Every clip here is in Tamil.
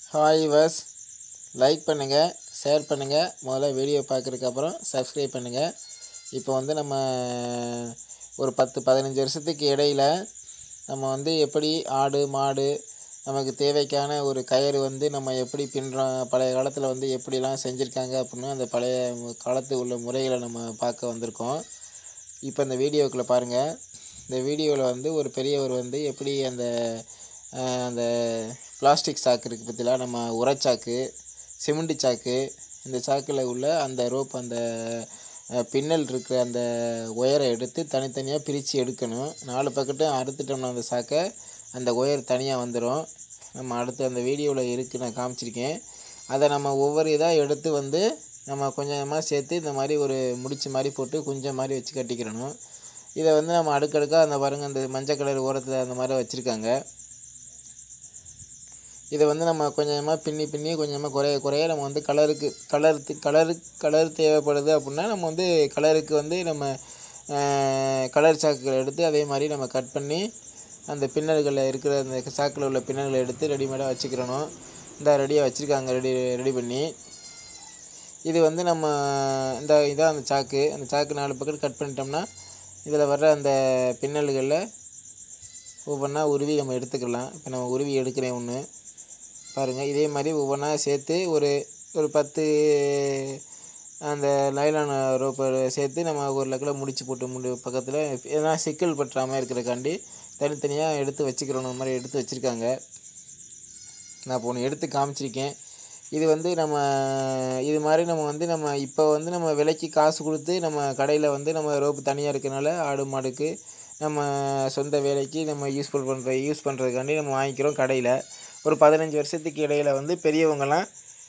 ஹாய் வஸ் லைக் பண்ணுங்கள் ஷேர் பண்ணுங்கள் முதல்ல வீடியோ பார்க்குறதுக்கு அப்புறம் சப்ஸ்கிரைப் பண்ணுங்கள் இப்போ வந்து நம்ம ஒரு பத்து பதினஞ்சு வருஷத்துக்கு இடையில நம்ம வந்து எப்படி ஆடு மாடு நமக்கு தேவைக்கான ஒரு கயிறு வந்து நம்ம எப்படி பின்னுறோம் பழைய காலத்தில் வந்து எப்படிலாம் செஞ்சுருக்காங்க அப்படின்னு அந்த பழைய காலத்து உள்ள முறைகளை நம்ம பார்க்க வந்திருக்கோம் இப்போ இந்த வீடியோக்குள்ளே பாருங்கள் இந்த வீடியோவில் வந்து ஒரு பெரியவர் வந்து எப்படி அந்த அஹ், அந்த பிளாஸ்டிக் சாக்கு இருக்குது பார்த்தீங்களா நம்ம உரச்சாக்கு சிமெண்ட் சாக்கு இந்த சாக்கில் உள்ள அந்த ரோப் அந்த அஹ், பின்னல் இருக்கிற அந்த ஒயரை எடுத்து தனித்தனியாக பிரித்து எடுக்கணும் நாலு பக்கட்டும் அறுத்துட்டோம்னா அந்த சாக்கை அந்த ஒயர் தனியாக வந்துடும் நம்ம அடுத்து அந்த வீடியோவில் இருக்குது நான் காமிச்சிருக்கேன் அதை நம்ம ஒவ்வொரு இதாக எடுத்து வந்து நம்ம கொஞ்சம் கொஞ்சமாக சேர்த்து இந்த மாதிரி ஒரு முடிச்சு மாதிரி போட்டு குஞ்சம் மாதிரி வச்சு கட்டிக்கிறணும் இதை வந்து நம்ம அடுக்கடுக்காக அந்த பாருங்க அந்த மஞ்சள் கலர் ஓரத்தில் அந்த மாதிரி வச்சுருக்காங்க இதை வந்து நம்ம கொஞ்சமாக பின்னி பின்னி கொஞ்சமாக குறைய குறைய நம்ம வந்து கலருக்கு கலருக்கு கலரு கலர் தேவைப்படுது அப்படின்னா நம்ம வந்து கலருக்கு வந்து நம்ம கலர் சாக்குகள் எடுத்து அதே மாதிரி நம்ம கட் பண்ணி அந்த பின்னல்களில் இருக்கிற அந்த சாக்கில் உள்ள பின்னல்களை எடுத்து ரெடிமேடாக வச்சுக்கிறணும் இந்த ரெடியாக வச்சுருக்காங்க ரெடி ரெடி பண்ணி இது வந்து நம்ம இந்த இதான் அந்த சாக்கு அந்த சாக்கு நாலு பக்கம் கட் பண்ணிட்டோம்னா இதில் வர்ற அந்த பின்னல்களில் ஒவ்வொன்றா உருவி நம்ம எடுத்துக்கலாம் இப்போ நம்ம உருவி எடுக்கிறேன் ஒன்று பாருங்கள் இதே மாதிரி ஒவ்வொன்றா சேர்த்து ஒரு ஒரு பத்து அந்த லைலான ரோப்பை சேர்த்து நம்ம ஒரு லக்கில் முடிச்சு போட்டு முடி பக்கத்தில் ஏன்னா சிக்கல் பற்றாமல் இருக்கிறக்காண்டி தனித்தனியாக எடுத்து வச்சுக்கிறோம் அந்த மாதிரி எடுத்து வச்சுருக்காங்க நான் இப்போ ஒன்று எடுத்து காமிச்சிருக்கேன் இது வந்து நம்ம இது மாதிரி நம்ம வந்து நம்ம இப்போ வந்து நம்ம விலைக்கு காசு கொடுத்து நம்ம கடையில் வந்து நம்ம ரோப்பு தனியாக இருக்கனால ஆடு மாடுக்கு நம்ம சொந்த வேலைக்கு நம்ம யூஸ்ஃபுல் பண்ணுற யூஸ் பண்ணுறதுக்காண்டி நம்ம வாங்கிக்கிறோம் கடையில் ஒரு பதினஞ்சு வருஷத்துக்கு இடையில வந்து பெரியவங்கலாம்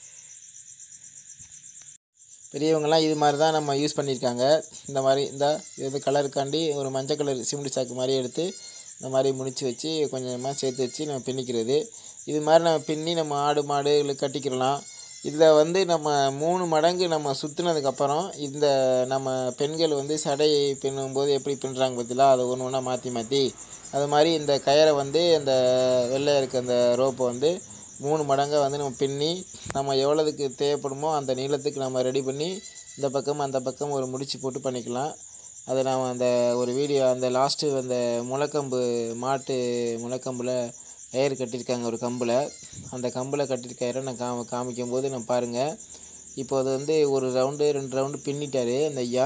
பெரியவங்கலாம் இது மாதிரி தான் நம்ம யூஸ் பண்ணியிருக்காங்க இந்த மாதிரி இந்த இது வந்து கலருக்காண்டி ஒரு மஞ்சள் கலர் சிமெண்ட் சாக்கு மாதிரி எடுத்து இந்த மாதிரி முடிச்சு வச்சு கொஞ்சம் கொஞ்சமாக சேர்த்து வச்சு நம்ம பின்னிக்கிறது இது மாதிரி நம்ம பின்னி நம்ம ஆடு மாடு இல்லை கட்டிக்கிறலாம் இதில் வந்து நம்ம மூணு மடங்கு நம்ம சுற்றுனதுக்கப்புறம் இந்த நம்ம பெண்கள் வந்து சடை பின்னும்போது எப்படி பின்னுறாங்க பார்த்தீங்களா அதை ஒன்று ஒன்றா மாற்றி மாற்றி அது மாதிரி இந்த கயரை வந்து அந்த வெள்ளை இருக்க அந்த ரோப்பை வந்து மூணு மடங்காக வந்து நம்ம பின்னி நம்ம எவ்வளோதுக்கு தேவைப்படுமோ அந்த நீளத்துக்கு நம்ம ரெடி பண்ணி இந்த பக்கம் அந்த பக்கம் ஒரு முடிச்சு போட்டு பண்ணிக்கலாம் அதை நாம் அந்த ஒரு வீடியோ அந்த லாஸ்ட்டு அந்த முளைக்கம்பு மாட்டு முளைக்கம்பில் கயிறு கட்டியிருக்காங்க ஒரு கம்பில் அந்த கம்பில் கட்டியிருக்க கயிறை நான் காம காமிக்கும் போது நான் பாருங்கள் இப்போ அது வந்து ஒரு ரவுண்டு ரெண்டு ரவுண்டு பின்னிட்டாரு அந்த ஐயா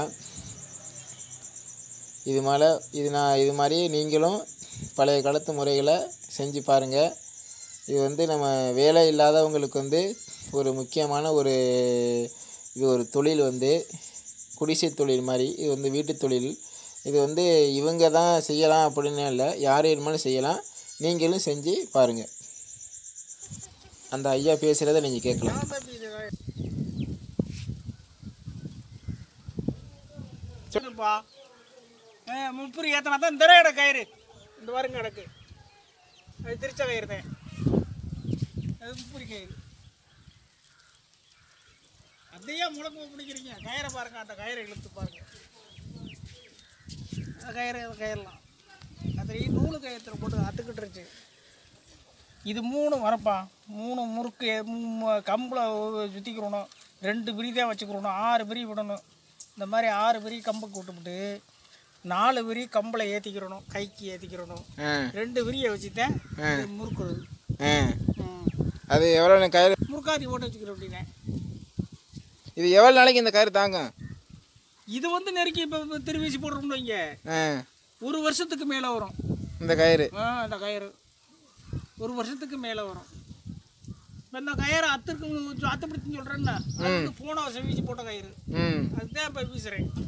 இது மேலே இது நான் இது மாதிரியே நீங்களும் பழைய காலத்து முறைகளை செஞ்சு பாருங்கள் இது வந்து நம்ம வேலை இல்லாதவங்களுக்கு வந்து ஒரு முக்கியமான ஒரு இது ஒரு தொழில் வந்து குடிசை தொழில் மாதிரி இது வந்து வீட்டு தொழில் இது வந்து இவங்க தான் செய்யலாம் அப்படின்னு இல்லை யார் வேணுமாலும் செய்யலாம் நீங்களும் செஞ்சு பாருங்கள் அந்த ஐயா பேசுகிறத நீங்கள் கேட்கலாம் சொல்லுப்பா முப்பது ஏத்தனா தான் இந்த இட கயிறு இந்த வாரம் கிடக்கு அது திருச்ச கயிறு தான் அது முப்பது கயிறு அதையே முழக்க பிடிக்கிறீங்க கயிறை பாருங்க அந்த கயிறை இழுத்து பாருங்க அந்த கயிறு அந்த கயிறலாம் அதுலேயும் நூலு கயிற்றுல போட்டு அத்துக்கிட்டுருச்சு இது மூணு வரப்பா மூணு முறுக்கு மூ- கம்பில் சுற்றிக்கிறணும் ரெண்டு பிரி தான் வச்சுக்கிறணும் ஆறு பிரி விடணும் இந்த மாதிரி ஆறு பிரி கம்புக்கு விட்டுவிட்டு நாலு பிரி கம்பில் ஏற்றிக்கிறணும் கைக்கு ஏற்றிக்கிறணும் ஆ ரெண்டு விரியை வச்சு தான் முறுக்குறது ஆ ம். அது எவ்வளோ கயிறு முறுக்காத்தி போட்டு வச்சுக்கிறோம் அப்படின்னே இது எவ்வளோ நாளைக்கு இந்த கயிறு தாங்கும் இது வந்து நெருக்கி இப்போ திருவீசி போடுறோம்னு வைங்க ஆ ஒரு வருஷத்துக்கு மேலே வரும் இந்த கயிறு ஆ இந்த கயிறு ஒரு வருஷத்துக்கு மேலே வரும் இப்போ இந்த கயிறு அத்துக்கு அத்து பிடிச்சுன்னு சொல்கிறேன்னா அது வந்து போன வருஷம் வீசி போட்ட கயிறு ம் அதுதான் இப்போ வீசுகிறேன்